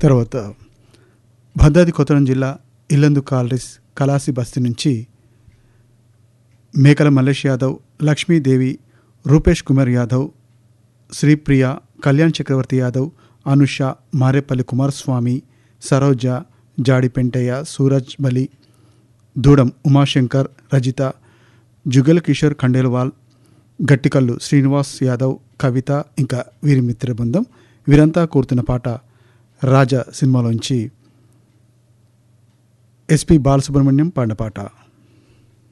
తర్వాత భద్రాద్రి కొత్తగూడెం జిల్లా ఇల్లందు కాలరీస్ కలాసి బస్తీ నుంచి మేకల మల్లేష్ యాదవ్ లక్ష్మీదేవి రూపేష్ కుమార్ యాదవ్ శ్రీప్రియ కళ్యాణ్ చక్రవర్తి యాదవ్ అనుష మారేపల్లి కుమారస్వామి సరోజ జాడి పెంటయ్య సూరజ్ బలి దూడం ఉమాశంకర్ రజిత జుగల్ కిషోర్ ఖండేల్వాల్ గట్టికల్లు శ్రీనివాస్ యాదవ్ కవిత ఇంకా వీరి మిత్ర బృందం వీరంతా కోరుతున్న పాట రాజా సినిమాలోంచి ఎస్పి బాలసుబ్రహ్మణ్యం పాడిన పాట